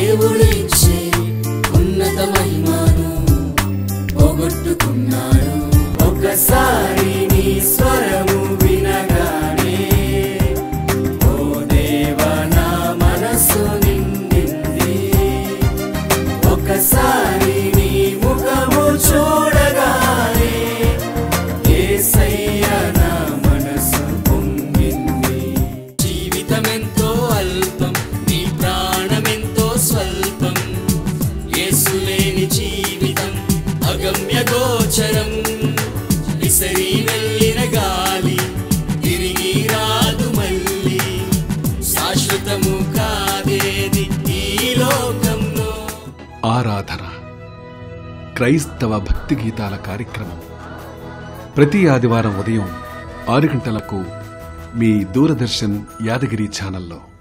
దేవుడిచ్చే ఉన్నత మహిమను పోగొట్టుకున్నాడు ఒకసారి నీ స్వరము వినగానే ఓ దేవ నా మనసు నిండింది ఒకసారి నీ ముఖము చూడగానే యేసయ్య నా మనసు పొంగింది జీవితమెంతో అల్పం నీ ప్రాణమెంతో స్వల్పం యేసులేని జీవితం అగమ్య గోచరం విసరి వెళ్ళిన గాలి తిరిగి రాదు మళ్ళీ శాశ్వతము కాదేది ఈ లోకంలో ఆరాధన క్రైస్తవ భక్తి గీతాల కార్యక్రమం ప్రతి ఆదివారం ఉదయం ఆరు గంటలకు మీ దూరదర్శన్ యాదగిరి ఛానల్లో